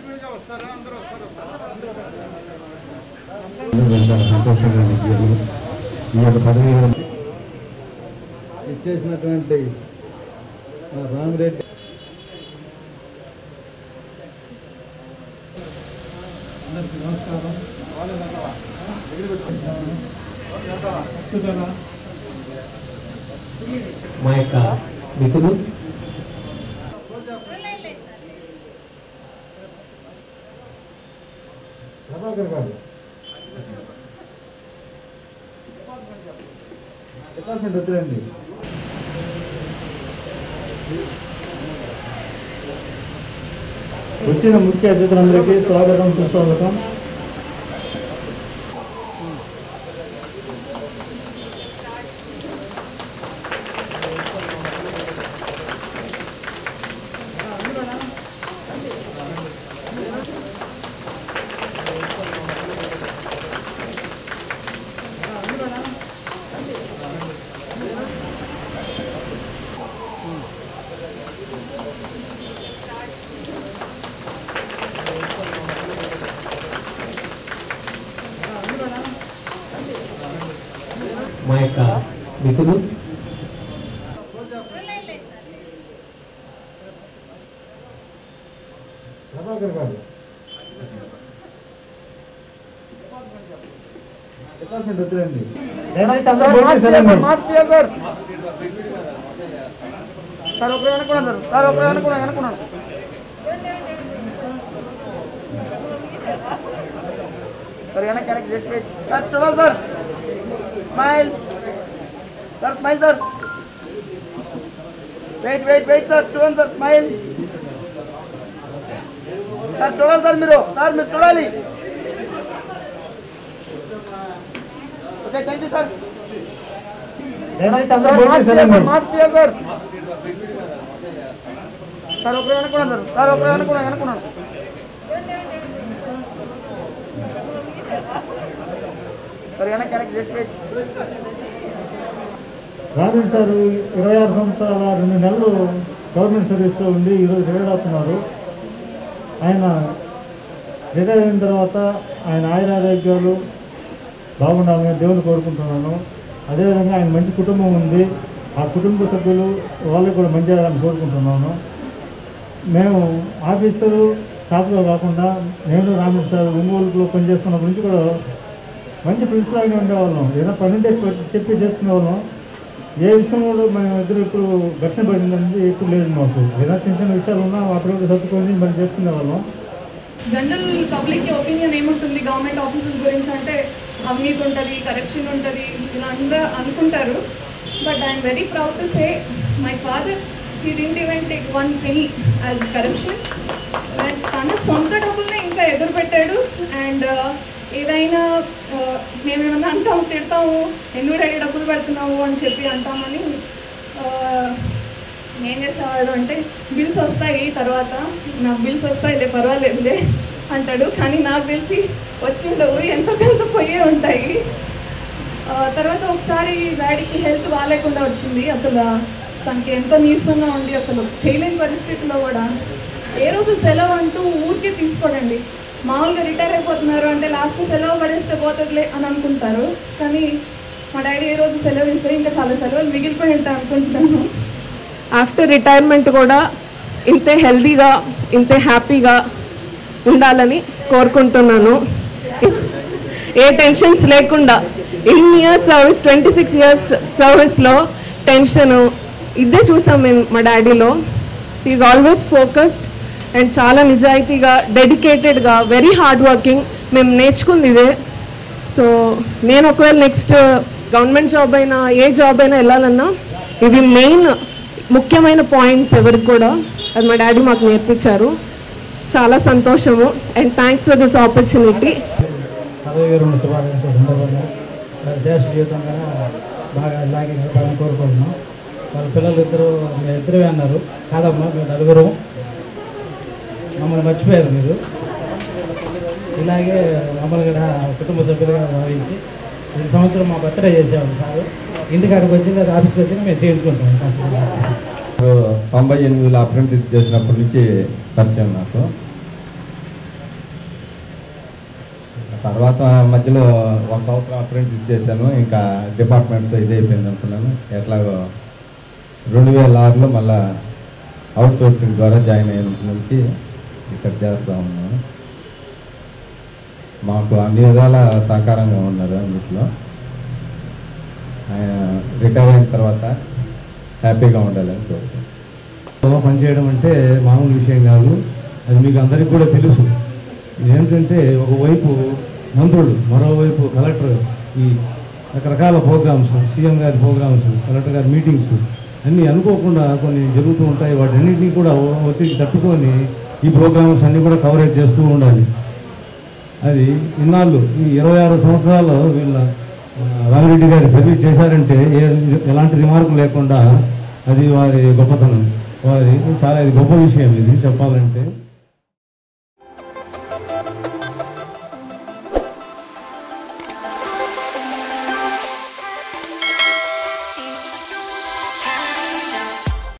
చాలా సంతోషంగా ఉంది ఈ యొక్క పదవి ఇచ్చేసినటువంటి మా రామిరెడ్డి అందరికీ నమస్కారం పట్టుదల మా యొక్క మిత్రులు ప్రభాకర్ గారు డిపార్ట్మెంట్ వద్దులండి వచ్చిన ముఖ్య అతిథులందరికీ స్వాగతం సుస్వాగతం మా యొక్క మిత్రులు ప్రభాకర్ గారు డిపార్ట్మెంట్ వద్దులండి సార్ ఒకరు అనుకున్నారు సార్ ఒకరు అనుకున్నాను అనుకున్నాను సార్ వెనక్కి వెనక్కి జస్ట్ వెయిట్ సార్ చూడాలి sir smile sir smile sir wait wait wait sir చూడండి సార్ స్మైల్ సార్ చూడాలి సార్ మీరు సార్ మీరు చూడాలి okay thank you sir mask clear sir sir ఒకరు అనుకున్నాను సార్ సార్ ఒకరు అనుకున్నాను అనుకున్నాను సార్ వెనక్కి వెనక్కి జస్ట్ వెయిట్ రాజన్ సార్ ఇరవై ఆరు సంవత్సరాల రెండు నెలలు గవర్నమెంట్ సర్వీస్లో ఉండి ఈరోజు రిటైర్ అవుతున్నారు ఆయన రిటైర్ అయిన తర్వాత ఆయన ఆయురారోగ్యాలు బాగుండాలని దేవుని కోరుకుంటున్నాను అదేవిధంగా ఆయన మంచి కుటుంబం ఉంది ఆ కుటుంబ సభ్యులు వాళ్ళకి కూడా మంచి చేయాలని కోరుకుంటున్నాను మేము ఆఫీసరు షాప్లో కాకుండా నేను రామేశ్వర సార్ ఒంగోలులో పనిచేస్తున్నప్పటి నుంచి కూడా మంచి ఫ్రెండ్స్ లాగానే ఉండేవాళ్ళం ఏదైనా పని ఉంటే చెప్పి చేసుకునేవాళ్ళం ఏ విషయంలో మేము ఇద్దరు ఇప్పుడు ఘర్షణ పడిందంటే ఎక్కువ లేదు మాకు ఏదైనా చిన్న చిన్న విషయాలు ఉన్నా అప్పుడప్పుడు సర్దుకొని మనం చేసుకునేవాళ్ళం జనరల్ పబ్లిక్ ఒపీనియన్ ఏముంటుంది గవర్నమెంట్ ఆఫీసెస్ గురించి అంటే అవినీతి ఉంటుంది కరప్షన్ ఉంటుంది ఇలా అందరూ అనుకుంటారు but I'm very proud to say my father he didn't even take one penny as corruption తన సొంత డబ్బుల్ని ఇంకా ఎదురు పెట్టాడు అండ్ ఏదైనా uh, మేమేమన్నా అంటాము తిడతాము ఎందుకు డాడీ డబ్బులు పెడుతున్నావు అని చెప్పి అంటామని uh, ఏం చేసేవాడు అంటే బిల్స్ వస్తాయి తర్వాత నాకు బిల్స్ వస్తాయిలే పర్వాలేదులే అంటాడు కానీ నాకు తెలిసి వచ్చి ఉండవు ఎంతో కొంత పోయే ఉంటాయి ఆ, తర్వాత ఒకసారి డాడీకి హెల్త్ బాగాలేకుండా వచ్చింది అసలు తనకి ఎంతో నీరసంగా ఉండి అసలు చేయలేని పరిస్థితిలో కూడా ఏ రోజు సెలవు అంటూ ఊరికే తీసుకోడండి మామూలుగా రిటైర్ అయిపోతున్నారు అంటే లాస్ట్ సెలవు పడేస్తే పోతుందిలే అని అనుకుంటారు కానీ మా డాడీ ఏ రోజు సెలవు తీసుకొని ఇంకా చాలా సెలవులు మిగిలిపోయి ఉంటాయి అనుకుంటున్నాను ఆఫ్టర్ రిటైర్మెంట్ కూడా ఇంతే హెల్దీగా ఇంతే హ్యాపీగా ఉండాలని కోరుకుంటున్నాను ఏ టెన్షన్స్ లేకుండా in years service twenty six years సర్వీస్లో టెన్షన్ ఇదే చూసాం మేము మా డాడీలో ఈజ్ ఆల్వేస్ ఫోకస్డ్ అండ్ చాలా నిజాయితీగా డెడికేటెడ్గా వెరీ హార్డ్ వర్కింగ్ మేము నేర్చుకుంది ఇదే సో నేను ఒకవేళ నెక్స్ట్ గవర్నమెంట్ జాబ్ అయినా ఏ జాబ్ అయినా వెళ్ళాలన్నా ఇవి మెయిన్ ముఖ్యమైన పాయింట్స్ ఎవరికి కూడా అది మా డాడీ మాకు నేర్పించారు చాలా సంతోషము and thanks for this opportunity పదవి విరమణ శుభాకాంక్షల సందర్భంగా వారి శేష జీవితంగా బాగా ఇలాగే నిలపాలని కోరుకుంటున్నాం వాళ్ళ పిల్లలు ఇద్దరు మీ ఇద్దరే అన్నారు కాదమ్మా మేము నలుగురు మమ్మల్ని మర్చిపోయారు మీరు ఇలాగే మమ్మల్ని కూడా కుటుంబ సభ్యులుగా భావించి ఈ సంవత్సరం మా బర్త్డే చేసాము సార్ ఇంటికాడికి వచ్చింది అది ఆఫీస్కి వచ్చింది మేము చేయించుకుంటాం తొంభై ఎనిమిదిలో అప్రెంటిస్ చేసినప్పటి నుంచి పరిచయం నాకు తర్వాత మధ్యలో ఒక సంవత్సరం అప్రెంటిస్ చేశాను ఇంకా డిపార్ట్మెంట్తో ఇది అయిపోయింది అనుకున్నాను ఎట్లాగో రెండు వేల ఆరులో మళ్ళా అవుట్ సోర్సింగ్ ద్వారా జాయిన్ అయినప్పటి నుంచి ఇక్కడ చేస్తూ ఉన్నాను మాకు అన్ని విధాల సహకారంగా ఉన్నారు అన్నిట్లో ఆయన రిటైర్ అయిన తర్వాత హ్యాపీగా ఉండాలని కోరుకుంటున్నాను పనిచేయడం అంటే మామూలు విషయం కాదు అది మీకు అందరికీ కూడా తెలుసు ఏంటంటే ఒకవైపు మంత్రులు మరోవైపు కలెక్టర్ ఈ రకరకాల ప్రోగ్రామ్స్ సీఎం గారి ప్రోగ్రామ్స్ కలెక్టర్ గారి మీటింగ్స్ అన్నీ అనుకోకుండా కొన్ని జరుగుతూ ఉంటాయి వాటన్నిటినీ కూడా ఒత్తిడి తట్టుకొని ఈ ప్రోగ్రామ్స్ అన్నీ కూడా కవరేజ్ చేస్తూ ఉండాలి అది ఇన్నాళ్ళు ఈ ఇరవై ఆరు సంవత్సరాలు వీళ్ళ ఆ, రామిరెడ్డి గారి సర్వీస్ చేశారంటే ఏ ఎలాంటి రిమార్క్ లేకుండా అది వారి గొప్పతనం వారి చాలా ఇది గొప్ప విషయం ఇది చెప్పాలంటే